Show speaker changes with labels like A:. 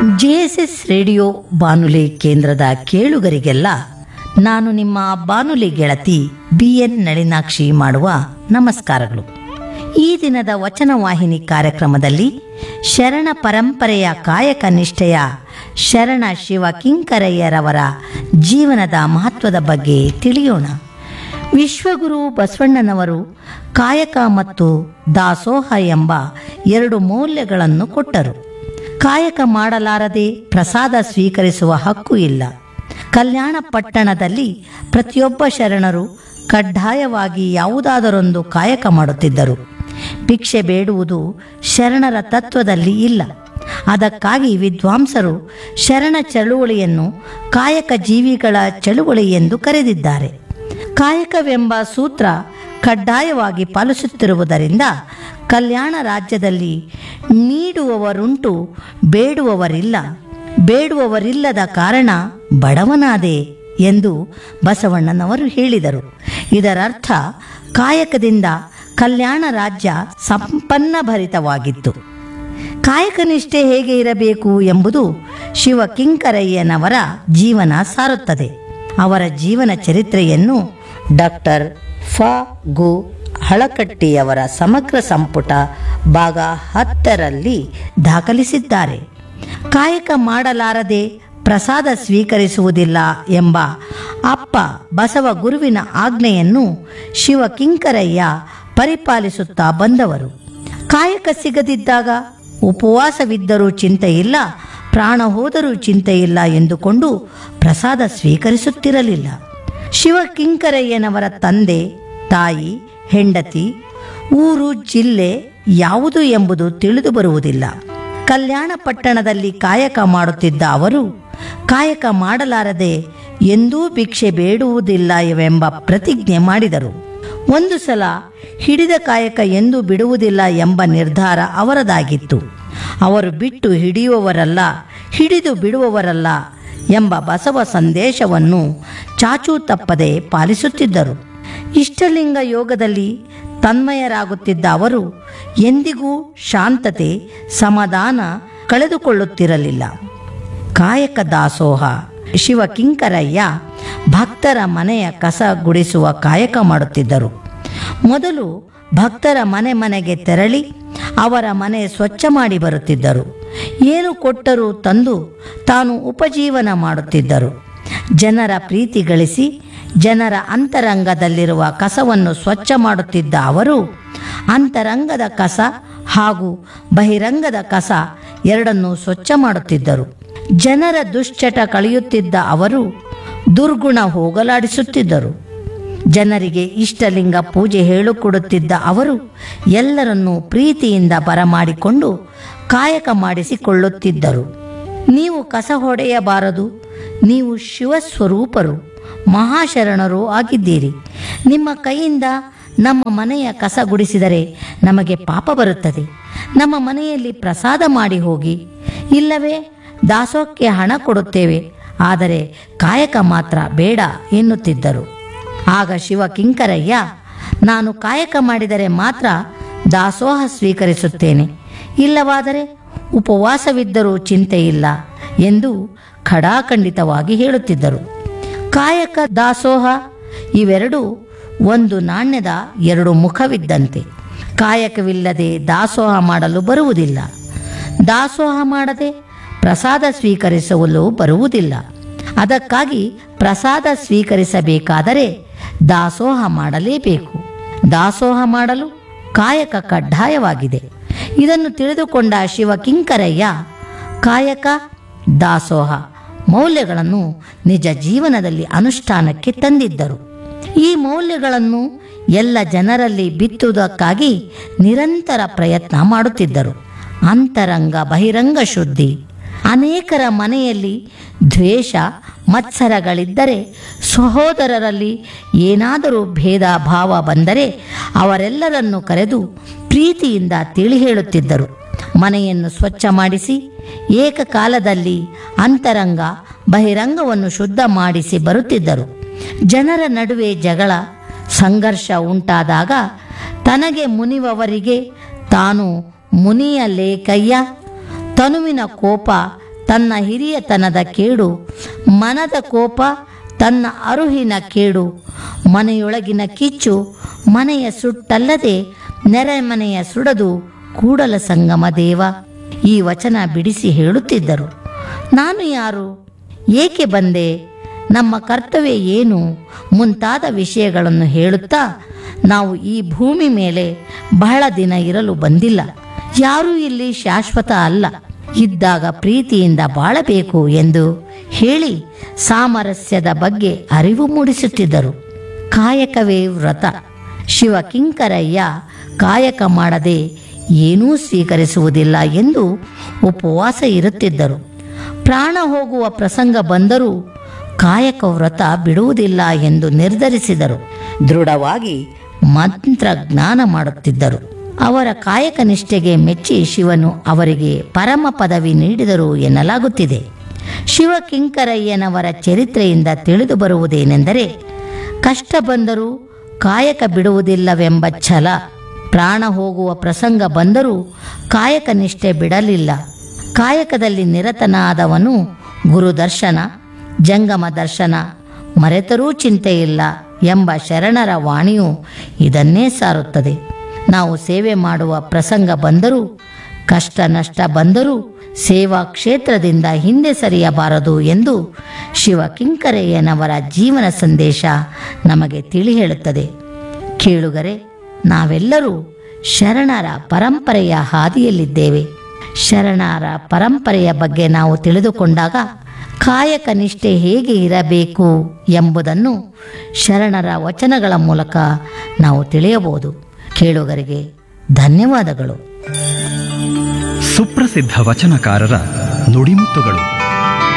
A: JSS radio ಬಾನುಲಿ ಕೇಂದ್ರದ ಕೇಳುಗರಿಗೆಲ್ಲ ನಾನು ನಿಮ್ಮ ಬಾನುಲಿ ಗೆಳತಿ ಬಿ ಎನ್ ನಳಿನಾಕ್ಷಿ ಮಾಡುವ ನಮಸ್ಕಾರಗಳು ಈ ದಿನದ ವಚನ ವಾಹಿನಿ ಕಾರ್ಯಕ್ರಮದಲ್ಲಿ ಶರಣ ಪರಂಪರೆಯ ಕಾಯಕ ನಿಷ್ಠೆಯ ಶರಣ ಶಿವ ಕಿಂಕರಯ್ಯರವರ ಜೀವನದ ಮಹತ್ವದ ಬಗ್ಗೆ ತಿಳಿಯೋಣ ವಿಶ್ವಗುರು ಬಸವಣ್ಣನವರು ಕಾಯಕ ಮತ್ತು ದಾಸೋಹ ಎಂಬ ಎರಡು ಮೌಲ್ಯಗಳನ್ನು ಕೊಟ್ಟರು ಕಾಯಕ ಮಾಡಲಾರದೆ ಪ್ರಸಾದ ಸ್ವೀಕರಿಸುವ ಹಕ್ಕು ಇಲ್ಲ ಕಲ್ಯಾಣ ಪಟ್ಟಣದಲ್ಲಿ ಪ್ರತಿಯೊಬ್ಬ ಶರಣರು ಕಡ್ಡಾಯವಾಗಿ ಯಾವುದಾದರೊಂದು ಕಾಯಕ ಮಾಡುತ್ತಿದ್ದರು ಭಿಕ್ಷೆ ಬೇಡುವುದು ಶರಣರ ತತ್ವದಲ್ಲಿ ಇಲ್ಲ ಅದಕ್ಕಾಗಿ ವಿದ್ವಾಂಸರು ಶರಣ ಚಳುವಳಿಯನ್ನು ಕಾಯಕ ಜೀವಿಗಳ ಚಳುವಳಿ ಎಂದು ಕರೆದಿದ್ದಾರೆ ಕಾಯಕವೆಂಬ ಸೂತ್ರ ಕಡ್ಡಾಯವಾಗಿ ಪಾಲಿಸುತ್ತಿರುವುದರಿಂದ ಕಲ್ಯಾಣ ರಾಜ್ಯದಲ್ಲಿ ನೀಡುವವರುಂಟು ಬೇಡುವವರಿಲ್ಲ ಬೇಡುವವರಿಲ್ಲದ ಕಾರಣ ಬಡವನಾದೆ ಎಂದು ಬಸವಣ್ಣನವರು ಹೇಳಿದರು ಇದರರ್ಥ ಕಾಯಕದಿಂದ ಕಲ್ಯಾಣ ರಾಜ್ಯ ಸಂಪನ್ನಭರಿತವಾಗಿತ್ತು ಕಾಯಕನಿಷ್ಠೆ ಹೇಗೆ ಇರಬೇಕು ಎಂಬುದು ಶಿವ ಕಿಂಕರಯ್ಯನವರ ಜೀವನ ಸಾರುತ್ತದೆ ಅವರ ಜೀವನ ಚರಿತ್ರೆಯನ್ನು ಡಾಕ್ಟರ್ ಫ ಗು ಹಳಕಟ್ಟಿಯವರ ಸಮಗ್ರ ಸಂಪುಟ ಭಾಗ ಹತ್ತರಲ್ಲಿ ದಾಖಲಿಸಿದ್ದಾರೆ ಕಾಯಕ ಮಾಡಲಾರದೆ ಪ್ರಸಾದ ಸ್ವೀಕರಿಸುವುದಿಲ್ಲ ಎಂಬ ಅಪ್ಪ ಬಸವ ಗುರುವಿನ ಆಜ್ಞೆಯನ್ನು ಶಿವ ಕಿಂಕರಯ್ಯ ಪರಿಪಾಲಿಸುತ್ತಾ ಬಂದವರು ಕಾಯಕ ಸಿಗದಿದ್ದಾಗ ಉಪವಾಸವಿದ್ದರೂ ಚಿಂತೆ ಇಲ್ಲ ಪ್ರಾಣ ಹೋದರೂ ಚಿಂತೆ ಇಲ್ಲ ಎಂದುಕೊಂಡು ಪ್ರಸಾದ ಸ್ವೀಕರಿಸುತ್ತಿರಲಿಲ್ಲ ಶಿವ ಕಿಂಕರಯ್ಯನವರ ತಂದೆ ತಾಯಿ ಹೆಂಡತಿ ಊರು ಜಿಲ್ಲೆ ಯಾವುದು ಎಂಬುದು ತಿಳಿದು ಬರುವುದಿಲ್ಲ ಕಲ್ಯಾಣ ಪಟ್ಟಣದಲ್ಲಿ ಕಾಯಕ ಮಾಡುತ್ತಿದ್ದ ಅವರು ಕಾಯಕ ಮಾಡಲಾರದೆ ಎಂದೂ ಭಿಕ್ಷೆ ಬೇಡುವುದಿಲ್ಲ ಎಂಬ ಪ್ರತಿಜ್ಞೆ ಮಾಡಿದರು ಒಂದು ಸಲ ಹಿಡಿದ ಕಾಯಕ ಎಂದೂ ಬಿಡುವುದಿಲ್ಲ ಎಂಬ ನಿರ್ಧಾರ ಅವರದಾಗಿತ್ತು ಅವರು ಬಿಟ್ಟು ಹಿಡಿಯುವವರಲ್ಲ ಹಿಡಿದು ಬಿಡುವವರಲ್ಲ ಎಂಬ ಬಸವ ಸಂದೇಶವನ್ನು ಚಾಚೂ ತಪ್ಪದೆ ಪಾಲಿಸುತ್ತಿದ್ದರು ಇಷ್ಟಲಿಂಗ ಯೋಗದಲ್ಲಿ ತನ್ಮಯರಾಗುತ್ತಿದ್ದ ಅವರು ಎಂದಿಗೂ ಶಾಂತತೆ ಸಮಾಧಾನ ಕಳೆದುಕೊಳ್ಳುತ್ತಿರಲಿಲ್ಲ ಕಾಯಕ ದಾಸೋಹ ಶಿವ ಕಿಂಕರಯ್ಯ ಭಕ್ತರ ಮನೆಯ ಕಸ ಗುಡಿಸುವ ಕಾಯಕ ಮಾಡುತ್ತಿದ್ದರು ಮೊದಲು ಭಕ್ತರ ಮನೆ ಮನೆಗೆ ತೆರಳಿ ಅವರ ಮನೆ ಸ್ವಚ್ಛ ಮಾಡಿ ಬರುತ್ತಿದ್ದರು ಏನು ಕೊಟ್ಟರೂ ತಂದು ತಾನು ಉಪಜೀವನ ಮಾಡುತ್ತಿದ್ದರು ಜನರ ಪ್ರೀತಿ ಗಳಿಸಿ ಜನರ ಅಂತರಂಗದಲ್ಲಿರುವ ಕಸವನ್ನು ಸ್ವಚ್ಛ ಮಾಡುತ್ತಿದ್ದ ಅವರು ಅಂತರಂಗದ ಕಸ ಹಾಗೂ ಬಹಿರಂಗದ ಕಸ ಎರಡನ್ನೂ ಸ್ವಚ್ಛ ಮಾಡುತ್ತಿದ್ದರು ಜನರ ದುಶ್ಚಟ ಕಳೆಯುತ್ತಿದ್ದ ಅವರು ದುರ್ಗುಣ ಹೋಗಲಾಡಿಸುತ್ತಿದ್ದರು ಜನರಿಗೆ ಇಷ್ಟಲಿಂಗ ಪೂಜೆ ಹೇಳಿಕೊಡುತ್ತಿದ್ದ ಅವರು ಎಲ್ಲರನ್ನೂ ಪ್ರೀತಿಯಿಂದ ಬರಮಾಡಿಕೊಂಡು ಕಾಯಕ ಮಾಡಿಸಿಕೊಳ್ಳುತ್ತಿದ್ದರು ನೀವು ಕಸ ಹೊಡೆಯಬಾರದು ನೀವು ಶಿವಸ್ವರೂಪರು ಮಹಾಶರಣರು ಆಗಿದ್ದೀರಿ ನಿಮ್ಮ ಕೈಯಿಂದ ನಮ್ಮ ಮನೆಯ ಕಸ ಗುಡಿಸಿದರೆ ನಮಗೆ ಪಾಪ ಬರುತ್ತದೆ ನಮ್ಮ ಮನೆಯಲ್ಲಿ ಪ್ರಸಾದ ಮಾಡಿ ಹೋಗಿ ಇಲ್ಲವೇ ದಾಸೋಹಕ್ಕೆ ಹಣ ಕೊಡುತ್ತೇವೆ ಆದರೆ ಕಾಯಕ ಮಾತ್ರ ಬೇಡ ಎನ್ನುತ್ತಿದ್ದರು ಆಗ ಶಿವ ಕಿಂಕರಯ್ಯ ನಾನು ಕಾಯಕ ಮಾಡಿದರೆ ಮಾತ್ರ ದಾಸೋಹ ಸ್ವೀಕರಿಸುತ್ತೇನೆ ಇಲ್ಲವಾದರೆ ಉಪವಾಸವಿದ್ದರೂ ಚಿಂತೆ ಇಲ್ಲ ಎಂದು ಖಡಾಖಂಡಿತವಾಗಿ ಹೇಳುತ್ತಿದ್ದರು ಕಾಯಕ ದಾಸೋಹ ಇವೆರಡೂ ಒಂದು ನಾಣ್ಯದ ಎರಡು ಮುಖವಿದ್ದಂತೆ ಕಾಯಕವಿಲ್ಲದೆ ದಾಸೋಹ ಮಾಡಲು ಬರುವುದಿಲ್ಲ ದಾಸೋಹ ಮಾಡದೆ ಪ್ರಸಾದ ಸ್ವೀಕರಿಸಲು ಬರುವುದಿಲ್ಲ ಅದಕ್ಕಾಗಿ ಪ್ರಸಾದ ಸ್ವೀಕರಿಸಬೇಕಾದರೆ ದಾಸೋಹ ಮಾಡಲೇಬೇಕು ದಾಸೋಹ ಮಾಡಲು ಕಾಯಕ ಕಡ್ಡಾಯವಾಗಿದೆ ಇದನ್ನು ತಿಳಿದುಕೊಂಡ ಶಿವ ಕಿಂಕರಯ್ಯ ಕಾಯಕ ದಾಸೋಹ ಮೌಲ್ಯಗಳನ್ನು ನಿಜ ಜೀವನದಲ್ಲಿ ಅನುಷ್ಠಾನಕ್ಕೆ ತಂದಿದ್ದರು ಈ ಮೌಲ್ಯಗಳನ್ನು ಎಲ್ಲ ಜನರಲ್ಲಿ ಬಿತ್ತುವುದಕ್ಕಾಗಿ ನಿರಂತರ ಪ್ರಯತ್ನ ಮಾಡುತ್ತಿದ್ದರು ಅಂತರಂಗ ಬಹಿರಂಗ ಶುದ್ಧಿ ಅನೇಕರ ಮನೆಯಲ್ಲಿ ದ್ವೇಷ ಮತ್ಸರಗಳಿದ್ದರೆ ಸಹೋದರರಲ್ಲಿ ಏನಾದರೂ ಭೇದ ಭಾವ ಬಂದರೆ ಅವರೆಲ್ಲರನ್ನು ಕರೆದು ಪ್ರೀತಿಯಿಂದ ತಿಳಿ ಹೇಳುತ್ತಿದ್ದರು ಮನೆಯನ್ನು ಸ್ವಚ್ಛ ಮಾಡಿಸಿ ಏಕಕಾಲದಲ್ಲಿ ಅಂತರಂಗ ಬಹಿರಂಗವನ್ನು ಶುದ್ಧ ಮಾಡಿಸಿ ಬರುತ್ತಿದ್ದರು ಜನರ ನಡುವೆ ಜಗಳ ಸಂಘರ್ಷ ಉಂಟಾದಾಗ ತನಗೆ ಮುನಿವವರಿಗೆ ತಾನು ಮುನಿಯಲೇಕಯ್ಯ ತನುವಿನ ಕೋಪ ತನ್ನ ಹಿರಿಯತನದ ಕೇಡು ಮನದ ಕೋಪ ತನ್ನ ಅರುಹಿನ ಕೇಡು ಮನೆಯೊಳಗಿನ ಕಿಚ್ಚು ಮನೆಯ ಸುಟ್ಟಲ್ಲದೆ ನೆರೆಮನೆಯ ಸುಡದು ಕೂಡಲ ಸಂಗಮ ದೇವ ಈ ವಚನ ಬಿಡಿಸಿ ಹೇಳುತ್ತಿದ್ದರು ನಾನು ಯಾರು ಏಕೆ ಬಂದೆ ನಮ್ಮ ಕರ್ತವ್ಯ ಏನು ಮುಂತಾದ ವಿಷಯಗಳನ್ನು ಹೇಳುತ್ತಾ ನಾವು ಈ ಭೂಮಿ ಮೇಲೆ ಬಹಳ ದಿನ ಇರಲು ಬಂದಿಲ್ಲ ಯಾರೂ ಇಲ್ಲಿ ಶಾಶ್ವತ ಅಲ್ಲ ಇದ್ದಾಗ ಪ್ರೀತಿಯಿಂದ ಬಾಳಬೇಕು ಎಂದು ಹೇಳಿ ಸಾಮರಸ್ಯದ ಬಗ್ಗೆ ಅರಿವು ಮೂಡಿಸುತ್ತಿದ್ದರು ಕಾಯಕವೇ ವ್ರತ ಶಿವ ಕಿಂಕರಯ್ಯ ಕಾಯಕ ಮಾಡದೆ ಏನೂ ಸ್ವೀಕರಿಸುವುದಿಲ್ಲ ಎಂದು ಉಪವಾಸ ಇರುತ್ತಿದ್ದರು ಪ್ರಾಣ ಹೋಗುವ ಪ್ರಸಂಗ ಬಂದರೂ ಕಾಯಕ ವ್ರತ ಬಿಡುವುದಿಲ್ಲ ಎಂದು ನಿರ್ಧರಿಸಿದರು ದೃಢವಾಗಿ ಮಂತ್ರ ಜ್ಞಾನ ಮಾಡುತ್ತಿದ್ದರು ಅವರ ಕಾಯಕ ನಿಷ್ಠೆಗೆ ಮೆಚ್ಚಿ ಶಿವನು ಅವರಿಗೆ ಪರಮ ಪದವಿ ನೀಡಿದರು ಎನ್ನಲಾಗುತ್ತಿದೆ ಶಿವ ಕಿಂಕರಯ್ಯನವರ ಚರಿತ್ರೆಯಿಂದ ತಿಳಿದು ಬರುವುದೇನೆಂದರೆ ಕಷ್ಟ ಬಂದರೂ ಕಾಯಕ ಬಿಡುವುದಿಲ್ಲವೆಂಬ ಛಲ ಪ್ರಾಣ ಹೋಗುವ ಪ್ರಸಂಗ ಬಂದರೂ ಕಾಯಕ ನಿಷ್ಠೆ ಬಿಡಲಿಲ್ಲ ಕಾಯಕದಲ್ಲಿ ನಿರತನಾದವನು ಗುರುದರ್ಶನ ಜಂಗಮ ದರ್ಶನ ಮರೆತರೂ ಚಿಂತೆಯಿಲ್ಲ ಎಂಬ ಶರಣರ ವಾಣಿಯು ಇದನ್ನೇ ಸಾರುತ್ತದೆ ನಾವು ಸೇವೆ ಮಾಡುವ ಪ್ರಸಂಗ ಬಂದರೂ ಕಷ್ಟ ನಷ್ಟ ಬಂದರೂ ಸೇವಾ ಕ್ಷೇತ್ರದಿಂದ ಹಿಂದೆ ಸರಿಯಬಾರದು ಎಂದು ಶಿವ ಕಿಂಕರಯ್ಯನವರ ಜೀವನ ಸಂದೇಶ ನಮಗೆ ತಿಳಿ ಹೇಳುತ್ತದೆ ಕೇಳುಗರೆ ನಾವೆಲ್ಲರೂ ಶರಣರ ಪರಂಪರೆಯ ಹಾದಿಯಲ್ಲಿದ್ದೇವೆ ಶರಣರ ಪರಂಪರೆಯ ಬಗ್ಗೆ ನಾವು ತಿಳಿದುಕೊಂಡಾಗ ಕಾಯಕ ನಿಷ್ಠೆ ಹೇಗೆ ಇರಬೇಕು ಎಂಬುದನ್ನು ಶರಣರ ವಚನಗಳ ಮೂಲಕ ನಾವು ತಿಳಿಯಬಹುದು ಕೇಳುಗರಿಗೆ ಧನ್ಯವಾದಗಳು
B: ಸುಪ್ರಸಿದ್ಧ ವಚನಕಾರರ ನುಡಿಮುತ್ತುಗಳು